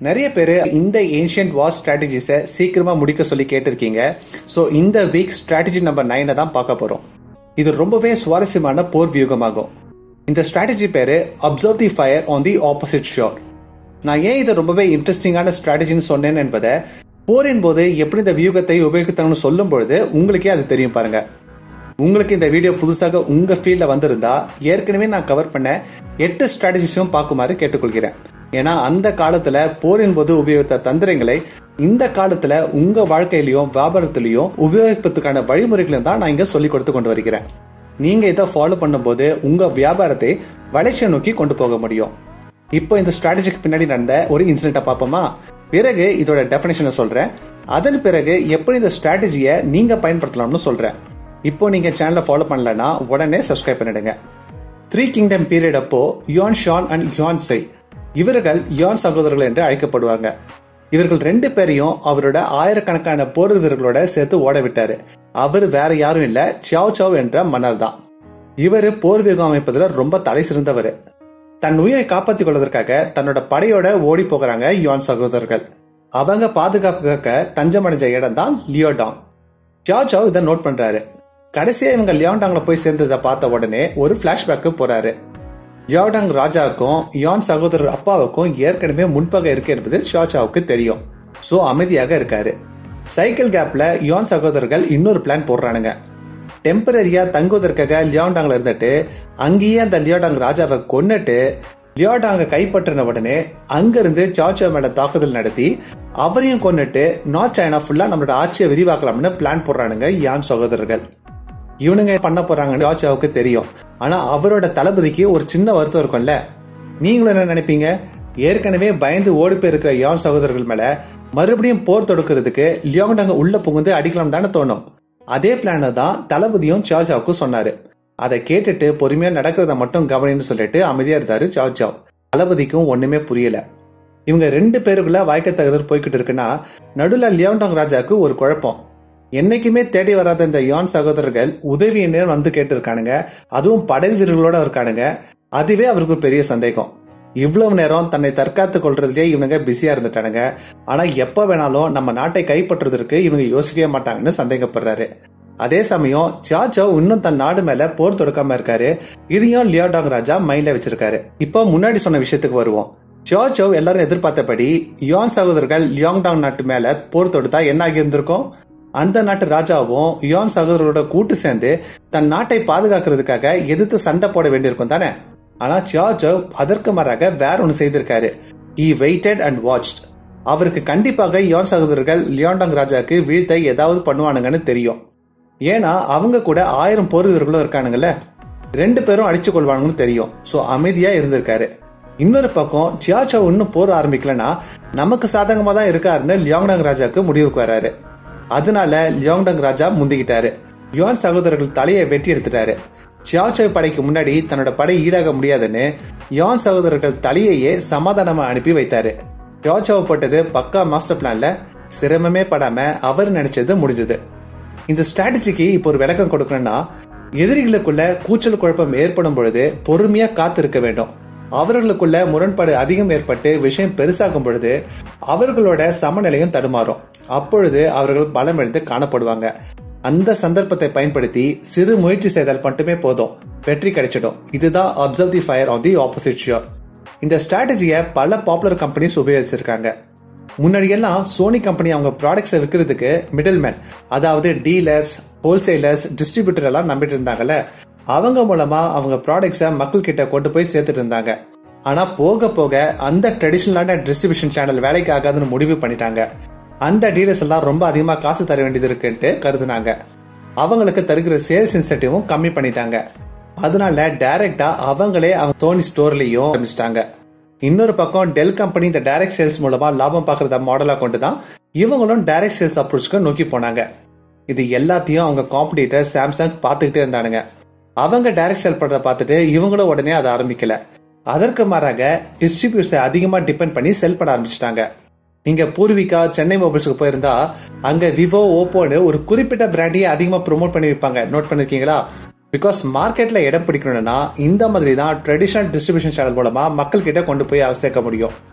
நிறைய பேர் இந்த ஏன்ஷியன்ட் வார் ஸ்ட்ராட்டஜிஸை சீக்கிரமா முடிக்க சொல்லி கேட்டிருக்கீங்க ஸோ இந்த வீக் ஸ்ட்ராட்டஜி நம்பர் நைனை தான் பார்க்க போறோம் இது ரொம்பவே சுவாரஸ்யமான போர் வியூகமாகும் இந்த ஸ்ட்ராட்டஜி பேரு observe the fire on the opposite shore நான் ஏன் இதை ரொம்பவே இன்ட்ரெஸ்டிங்கான ஸ்ட்ராட்டஜின்னு சொன்னேன் என்பதை போரின் போது எப்படி இந்த வியூகத்தை உபயோகித்தாங்கன்னு சொல்லும் பொழுது உங்களுக்கே அது தெரியும் பாருங்க உங்களுக்கு இந்த வீடியோ புதுசாக உங்க ஃபீல்ட்ல வந்திருந்தா ஏற்கனவே நான் கவர் பண்ண எட்டு ஸ்ட்ராட்டஜிஸும் பார்க்குமாறு கேட்டுக்கொள்கிறேன் ஏன்னா அந்த காலத்துல போரின் போது உபயோகித்த தந்திரங்களை இந்த காலத்துல உங்க வாழ்க்கையிலயும் வியாபாரத்திலையும் உபயோகிப்பதற்கான வழிமுறைகளையும் தான் நான் இங்க சொல்லி கொடுத்து கொண்டு வருகிறேன் நீங்க இதை ஃபாலோ பண்ணும்போது உங்க வியாபாரத்தை வளர்ச்சியை நோக்கி கொண்டு போக முடியும் இப்போ இந்த ஸ்ட்ராட்டஜிக்கு பின்னாடி நடந்த ஒரு இன்சிடென்ட்டை பார்ப்போமா பிறகு இதோட டெஃபினேஷனை சொல்றேன் அதன் பிறகு எப்படி இந்த ஸ்ட்ராட்டஜியை நீங்க பயன்படுத்தலாம்னு சொல்றேன் இப்போ நீங்க சேனலை ஃபாலோ பண்ணலன்னா உடனே சப்ஸ்கிரைப் பண்ணிடுங்க த்ரீ கிங்டம் பீரியட் அப்போ யுவான் ஷான் அண்ட் யுவான் சை இவர்கள் யுவான் சகோதரர்கள் என்று அழைக்கப்படுவாங்க இவர்கள் ரெண்டு பேரையும் அவரோட ஆயிரக்கணக்கான போர் வீரர்களோட சேர்த்து ஓட விட்டாரு அவர் வேற யாரும் இல்ல சியாவ் சவ் என்ற மன்னர் தான் இவர் போர் வியூகம் அமைப்பதுல ரொம்ப தலை சிறந்தவர் தன் உயிரை காப்பாற்றிக் கொள்வதற்காக தன்னோட படையோட ஓடி போகிறாங்க யுவான் சகோதரர்கள் அவங்க பாதுகாப்புக்காக தஞ்சமடைஞ்ச இடம் தான் லியோடாங் சியாவ் சவ் இதை நோட் பண்றாரு கடைசியா இவங்க லியோடாங்ல போய் சேர்ந்ததை பார்த்த உடனே ஒரு பிளாஷ்பேக்கு போறாரு லியோடாங் ராஜாவுக்கும் யான் சகோதரர் அப்பாவுக்கும் ஏற்கனவே முன்பகை இருக்கு என்பது ஷியாச்சாவுக்கு தெரியும் சோ அமைதியாக இருக்காரு சைக்கிள் கேப்ல யோன் சகோதரர்கள் இன்னொரு பிளான் போடுறானுங்க டெம்பரரியா தங்குவதற்காக லியோடாங்ல இருந்துட்டு அங்கேயே அந்த லியோடாங் ராஜாவை கொன்னுட்டு லியோடாங்க கைப்பற்றின உடனே அங்கிருந்து சாச்சோ மேல தாக்குதல் நடத்தி அவரையும் கொன்னுட்டு நார்த் சைனா ஃபுல்லா நம்மளோட ஆட்சியை விரிவாக்கலாம்னு பிளான் போடுறானுங்க யான் சகோதரர்கள் இவனுங்க பண்ண போறாங்கன்னு ஜார்ஜாவுக்கு தெரியும் ஆனா அவரோட தளபதிக்கு ஒரு சின்ன வருத்தம் இருக்கும்ல நீங்களும் என்ன நினைப்பீங்க ஏற்கனவே பயந்து ஓடி போயிருக்கிற யான் சகோதரர்கள் மேல மறுபடியும் போர் தொடுக்கிறதுக்கு லியோங்டாங்க உள்ள புகுந்து அடிக்கலாம் தானே தோணும் அதே பிளான தான் தளபதியும் ஜார்ஜாவுக்கு சொன்னாரு அதை கேட்டுட்டு பொறுமையா நடக்கிறத மட்டும் கவனின்னு சொல்லிட்டு அமைதியா இருந்தாரு ஜார்ஜாவ் தளபதிக்கும் ஒண்ணுமே புரியல இவங்க ரெண்டு பேருக்குள்ள வாய்க்க தகவல் போய்கிட்டு இருக்குன்னா நடுல லியோண்டாங் ராஜாவுக்கு ஒரு குழப்பம் என்னைக்குமே தேடி வராத இந்த யான் சகோதரர்கள் உதவி நேரம் வந்து கேட்டிருக்கானுங்க அதுவும் படை வீரர்களோட இருக்கானுங்க அதுவே அவருக்கு ஒரு பெரிய சந்தேகம் இவ்வளவு நேரம் தன்னை தற்காத்து கொள்றதுலயே இவனுங்க பிஸியா இருந்துட்டானுங்க ஆனா எப்ப வேணாலும் நம்ம நாட்டை கைப்பற்றுவதற்கு இவங்க யோசிக்கவே மாட்டாங்கன்னு சந்தேகப்படுறாரு அதே சமயம் ஜாஜோ இன்னும் தன் நாடு மேல போர் தொடுக்காம இருக்காரு இதையும் லியோடாங் ராஜா மைண்ட்ல வச்சிருக்காரு இப்போ முன்னாடி சொன்ன விஷயத்துக்கு வருவோம் ஜாஜோ எல்லாரும் எதிர்பார்த்தபடி யோன் சகோதரர்கள் லியோங்டாங் நாட்டு மேல போர் தொடுத்தா என்ன ஆகி இருந்திருக்கும் அந்த நாட்டு ராஜாவும் யோன் சகோதரரோட கூட்டு சேர்ந்து தன் நாட்டை பாதுகாக்கிறதுக்காக எதிர்த்து சண்டை போட வேண்டியிருக்கும் தானே ஆனா ஜார்ஜோ அதற்கு மாறாக வேற ஒன்று செய்திருக்காரு ஈ வெயிட்டட் அண்ட் வாட்ச்ட் அவருக்கு கண்டிப்பாக யோன் சகோதரர்கள் லியோண்டாங் ராஜாக்கு வீழ்த்த ஏதாவது பண்ணுவானுங்கன்னு தெரியும் ஏன்னா அவங்க கூட ஆயிரம் போர் வீரர்களும் இருக்கானுங்கல்ல ரெண்டு பேரும் அடிச்சு கொள்வானுங்கன்னு தெரியும் ஸோ அமைதியா இருந்திருக்காரு இன்னொரு பக்கம் ஜியாச்சோ இன்னும் போர் ஆரம்பிக்கலன்னா நமக்கு சாதகமா தான் இருக்காருன்னு லியோங்டாங் ராஜாக்கு முடிவுக்கு வராரு அதனால லியோங்டங் ராஜா முந்திக்கிட்டாரு யுவான் சகோதரர்கள் தலையை வெட்டி எடுத்துட்டாரு சியாச்சோய் படைக்கு முன்னாடி தன்னோட படை ஈடாக முடியாதுன்னு யுவான் சகோதரர்கள் தலையையே சமாதானமா அனுப்பி வைத்தாரு சியாச்சோவை போட்டது பக்கா மாஸ்டர் பிளான்ல சிரமமே படாம அவர் நினைச்சது முடிஞ்சது இந்த ஸ்ட்ராட்டஜிக்கு இப்போ ஒரு விளக்கம் கொடுக்கணும்னா எதிரிகளுக்குள்ள கூச்சல் குழப்பம் ஏற்படும் பொழுது பொறுமையா காத்திருக்க வேண்டும் அவர்களுக்குள்ள முரண்பாடு அதிகம் ஏற்பட்டு விஷயம் பெருசாகும் பொழுது அவர்களோட சமநிலையும் தடுமாறும் அப்பொழுது அவர்கள் பலம் எழுந்து காணப்படுவாங்க அந்த சந்தர்ப்பத்தை பயன்படுத்தி சிறு முயற்சி செய்தால் மட்டுமே போதும் வெற்றி கிடைச்சிடும் இதுதான் observe the fire on the opposite shore இந்த ஸ்ட்ராட்டஜியை பல பாப்புலர் கம்பெனிஸ் உபயோகிச்சிருக்காங்க முன்னாடியெல்லாம் சோனி கம்பெனி அவங்க ப்ராடக்ட்ஸை விற்கிறதுக்கு மிடில் மேன் அதாவது டீலர்ஸ் ஹோல்சேலர்ஸ் டிஸ்ட்ரிபியூட்டர் எல்லாம் நம்பிட்டு இருந்தாங்கல்ல அவங்க மூலமா அவங்க ப்ராடக்ட்ஸை மக்கள் கிட்ட கொண்டு போய் சேர்த்துட்டு இருந்தாங்க ஆனா போக போக அந்த ட்ரெடிஷனலான டிஸ்ட்ரிபியூஷன் சேனல் வேலைக்கு ஆகாதுன்னு முடிவு பண்ணிட்டாங்க அந்த டீலர்ஸ் எல்லாம் ரொம்ப அதிகமா காசு தர வேண்டியது இருக்குன்ட்டு கருதுனாங்க அவங்களுக்கு தருகிற சேல்ஸ் இன்சென்டிவும் கம்மி பண்ணிட்டாங்க அதனால டைரக்டா அவங்களே அவங்க தோனி ஸ்டோர்லயும் ஆரம்பிச்சிட்டாங்க இன்னொரு பக்கம் டெல் கம்பெனி இந்த டைரக்ட் சேல்ஸ் மூலமா லாபம் பாக்குறத மாடலா கொண்டு தான் இவங்களும் டைரக்ட் சேல்ஸ் அப்ரோச்சுக்கு நோக்கி போனாங்க இது எல்லாத்தையும் அவங்க காம்படிட்டர் சாம்சங் பார்த்துக்கிட்டே இருந்தானுங்க அவங்க டைரக்ட் சேல் பண்றத பார்த்துட்டு இவங்களும் உடனே அதை ஆரம்பிக்கல அதற்கு மாறாக டிஸ்ட்ரிபியூட்ஸை அதிகமா டிபெண்ட் பண்ணி செல் பண்ண ஆரம்பிச்சிட்டாங்க நீங்க பூர்விகா சென்னை மொபைல்ஸ்க்கு போயிருந்தா அங்க விவோ ஓப்போன்னு ஒரு குறிப்பிட்ட பிராண்டையே அதிகமா ப்ரோமோட் பண்ணி வைப்பாங்க நோட் பண்ணிருக்கீங்களா பிகாஸ் மார்க்கெட்ல இடம் பிடிக்கணும்னா இந்த மாதிரி தான் ட்ரெடிஷனல் டிஸ்ட்ரிபியூஷன் சேனல் மூலமா மக்கள் கிட்ட கொண்டு போய் சேர்க்க முடியும்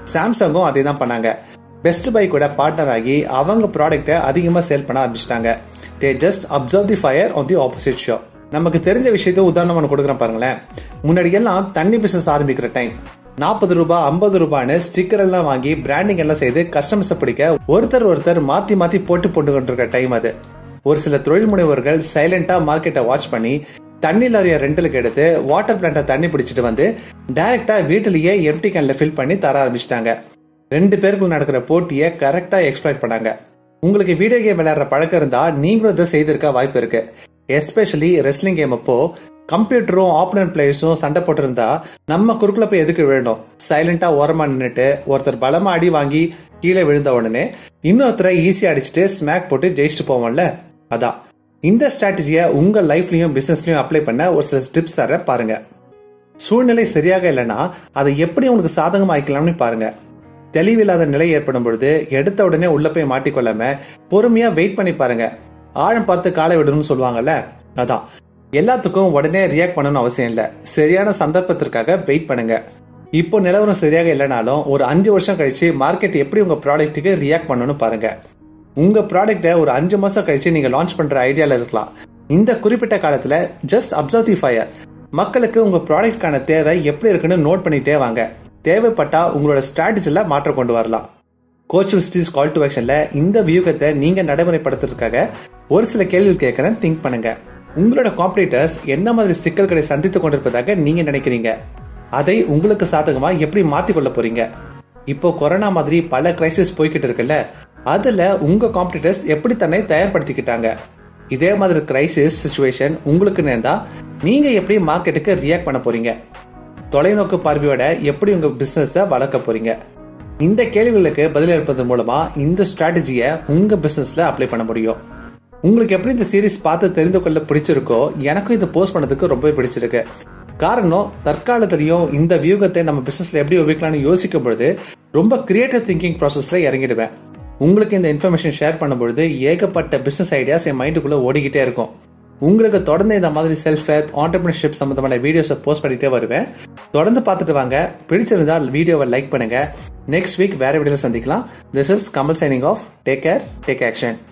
சாம்சங்கும் அதே தான் பண்ணாங்க பெஸ்ட் பை கூட பார்ட்னர் ஆகி அவங்க ப்ராடக்ட்டை அதிகமாக சேல் பண்ண ஆரம்பிச்சிட்டாங்க they just observe the fire on the opposite shore நமக்கு தெரிஞ்ச விஷயத்த உதாரணம் ஒன்று கொடுக்குறேன் பாருங்களேன் முன்னாடி எல்லாம் தண்ணி பிசினஸ் ஆரம்பிக்கிற டைம் நாற்பது ரூபாய் ஐம்பது ரூபான்னு ஸ்டிக்கர் எல்லாம் வாங்கி பிராண்டிங் எல்லாம் செய்து கஸ்டமர்ஸை பிடிக்க ஒருத்தர் ஒருத்தர் மாத்தி மாத்தி போட்டு போட்டு கொண்டிருக்க டைம் அது ஒரு சில தொழில் முனைவர்கள் சைலண்டா மார்க்கெட்டை வாட்ச் பண்ணி தண்ணி லாரிய ரெண்டலுக்கு எடுத்து வாட்டர் பிளான்ட்டை தண்ணி பிடிச்சிட்டு வந்து டைரக்டா வீட்டிலேயே எம்டி கேன்ல ஃபில் பண்ணி தர ஆரம்பிச்சிட்டாங்க ரெண்டு பேருக்குள்ள நடக்கிற போட்டியை கரெக்டா எக்ஸ்பிளைட் பண்ணாங்க உங்களுக்கு வீடியோ கேம் விளையாடுற பழக்கம் இருந்தா நீங்களும் இதை செய்திருக்க வாய்ப்பு இருக்கு எஸ்பெஷலி ரெஸ்லிங் கேம் அப்போ கம்ப்யூட்டரும் ஆப்பனன்ட் பிளேயர்ஸும் சண்டை போட்டிருந்தா நம்ம குறுக்குல போய் எதுக்கு விழணும் சைலண்டா ஓரமா நின்னுட்டு ஒருத்தர் பலமா அடி வாங்கி கீழே விழுந்த உடனே இன்னொருத்தரை ஈஸியா அடிச்சுட்டு ஸ்மாக் போட்டு ஜெயிச்சுட்டு போவோம்ல அதான் இந்த ஸ்ட்ராட்டஜியை உங்க லைஃப்லயும் பிசினஸ்லயும் அப்ளை பண்ண ஒரு சில டிப்ஸ் தர பாருங்க சூழ்நிலை சரியாக இல்லைன்னா அதை எப்படி உங்களுக்கு சாதகமாக்கலாம்னு பாருங்க தெளிவில்லாத நிலை ஏற்படும் பொழுது எடுத்த உடனே உள்ள போய் மாட்டிக்கொள்ளாம பொறுமையா வெயிட் பண்ணி பாருங்க ஆழம் பார்த்து காலை விடணும்னு சொல்லுவாங்கல்ல அதான் எல்லாத்துக்கும் உடனே ரியாக்ட் பண்ணணும்னு அவசியம் இல்லை சரியான சந்தர்ப்பத்திற்காக வெயிட் பண்ணுங்க இப்போ நிலவரம் சரியாக இல்லைனாலும் ஒரு அஞ்சு வருஷம் கழிச்சு மார்க்கெட் எப்படி உங்க ப்ராடக்ட்டுக்கு ரியாக்ட் பண்ணணும்னு பாருங்க உங்க ப்ராடக்ட்டை ஒரு அஞ்சு மாசம் கழிச்சு நீங்க லான்ச் பண்ற ஐடியால இருக்கலாம் இந்த குறிப்பிட்ட காலத்துல ஜஸ்ட் அப்சர்வ் தி ஃபயர் மக்களுக்கு உங்க ப்ராடக்ட்கான தேவை எப்படி இருக்குன்னு நோட் பண்ணிட்டே வாங்க தேவைப்பட்டா உங்களோட ஸ்ட்ராட்டஜில மாற்றம் கொண்டு வரலாம் கோச் விஸ்டிஸ் கால் டு ஆக்ஷன்ல இந்த வியூகத்தை நீங்க நடைமுறைப்படுத்துறதுக்காக ஒரு சில கேள்விகள் கேட்கறேன் திங்க் பண்ணுங்க உங்களோட காம்படிட்டர்ஸ் என்ன மாதிரி சிக்கல்களை சந்தித்துக் கொண்டிருப்பதாக நீங்க நினைக்கிறீங்க அதை உங்களுக்கு சாதகமா எப்படி மாத்திக்கொள்ள போறீங்க இப்போ கொரோனா மாதிரி பல கிரைசிஸ் போய்கிட்டு இருக்குல்ல அதுல உங்க காம்படிட்டர்ஸ் எப்படி தன்னை தயார்படுத்திக்கிட்டாங்க இதே மாதிரி கிரைசிஸ் சுச்சுவேஷன் உங்களுக்கு நேர்ந்தா நீங்க எப்படி மார்க்கெட்டுக்கு ரியாக்ட் பண்ண போறீங்க தொலைநோக்கு பார்வையோட எப்படி உங்க பிசினஸ வளர்க்க போறீங்க இந்த கேள்விகளுக்கு பதிலளிப்பதன் மூலமா இந்த ஸ்ட்ராட்டஜியை உங்க பிசினஸ்ல அப்ளை பண்ண முடியும் உங்களுக்கு எப்படி இந்த சீரிஸ் பார்த்து தெரிந்து கொள்ள பிடிச்சிருக்கோ எனக்கும் இதை போஸ்ட் பண்ணதுக்கு ரொம்பவே பிடிச்சிருக்கு காரணம் தற்காலத்திலையும் இந்த வியூகத்தை நம்ம பிசினஸ்ல எப்படி உபயோகிக்கலாம்னு யோசிக்கும் பொழுது ரொம்ப கிரியேட்டிவ் திங்கிங் ப்ராசஸ்ல இறங்கிடுவேன் உங்களுக்கு இந்த இன்ஃபர்மேஷன் ஷேர் பண்ணும்பொழுது ஏகப்பட்ட பிசினஸ் ஐடியாஸ் என் மைண்டுக்குள்ள ஓடிக்கிட்டே இருக்கும் உங்களுக்கு தொடர்ந்து இந்த மாதிரி செல்ஃப் ஹெல்ப் ஆண்டர்பிரினர்ஷிப் சம்பந்தமான வீடியோஸை போஸ்ட் பண்ணிட்டே வருவேன் தொடர்ந்து பார்த்துட்டு வாங்க பிடிச்சிருந்தால் வீடியோவை லைக் பண்ணுங்க நெக்ஸ்ட் வீக் வேற வீடியோல சந்திக்கலாம் this is Kamal signing off take care take action